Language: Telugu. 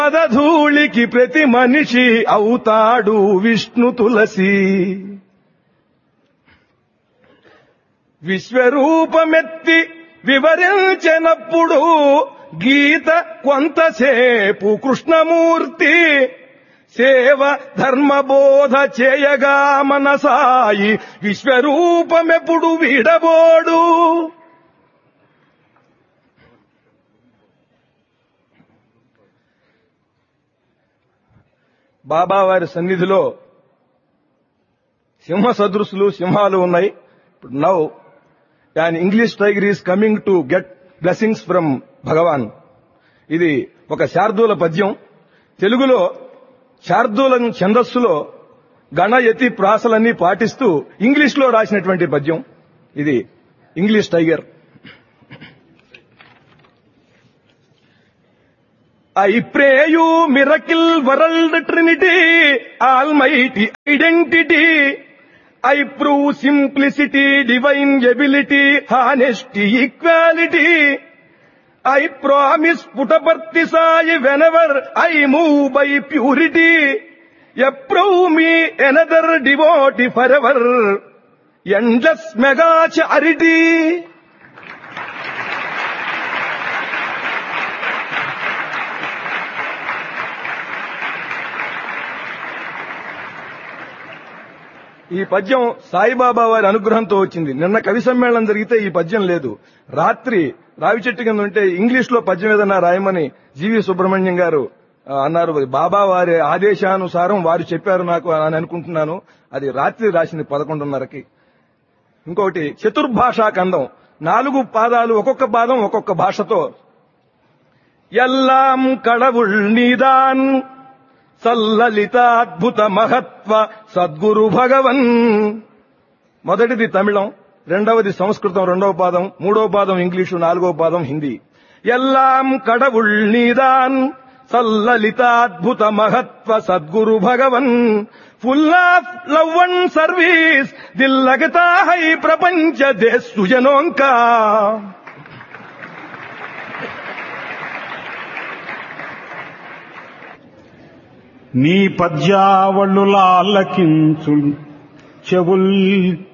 పదధూళికి ప్రతి మనిషి అవుతాడు విష్ణు తులసి విశ్వరూపమెత్తి వివరించినప్పుడు గీత కొంతసేపు కృష్ణమూర్తి సేవ ధర్మబోధ చేయగా మనసాయి విశ్వరూపమెప్పుడు వీడబోడు బాబావారి సన్నిధిలో సింహ సదృశులు సింహాలు ఉన్నాయి now and English tiger is coming to get blessings from Bhagavan ఇది ఒక శార్దూల పద్యం తెలుగులో శార్దూల ఛందస్సులో గణయతి ప్రాసలన్నీ పాటిస్తూ ఇంగ్లీష్ లో రాసినటువంటి పద్యం ఇది English tiger I pray you miracle world trinity almighty identity I prove simplicity divine ability honesty equality I promise Puttaparthi Sai whenever I move by purity approve me another devotee forever endless mega charity ఈ పద్యం సాయిబాబా వారి అనుగ్రహంతో వచ్చింది నిన్న కవి సమ్మేళనం జరిగితే ఈ పద్యం లేదు రాత్రి రావి చెట్టు కింద ఉంటే ఇంగ్లీష్ లో పద్యం ఏదన్నా రాయమని జీవి సుబ్రహ్మణ్యం గారు ఆ, అన్నారు బాబా వారి ఆదేశానుసారం వారు చెప్పారు నాకు అని అనుకుంటున్నాను అది రాత్రి రాసింది పదకొండున్నరకి ఇంకొకటి చతుర్భాషా కందం నాలుగు పాదాలు ఒక్కొక్క పాదం ఒక్కొక్క భాషతో ఎల్లాం కడవుల్ నీదాన్ సల్లలితాద్భుత మహత్వ సద్గురు భగవన్ మొదటిది తమిళం రెండవది సంస్కృతం రెండవ పాదం మూడవ పాదం ఇంగ్లీషు నాలుగవ పాదం హిందీ ఎల్లాం కడవుల్ నీదాన్ సల్లలితాద్భుత మహత్వ సద్గురు Bhagavan full of love and service దిల్లగతా హై ప్రపంచ దేశ్ సుజనోంకా నీ పద్యావళులాలకించు చెవుల్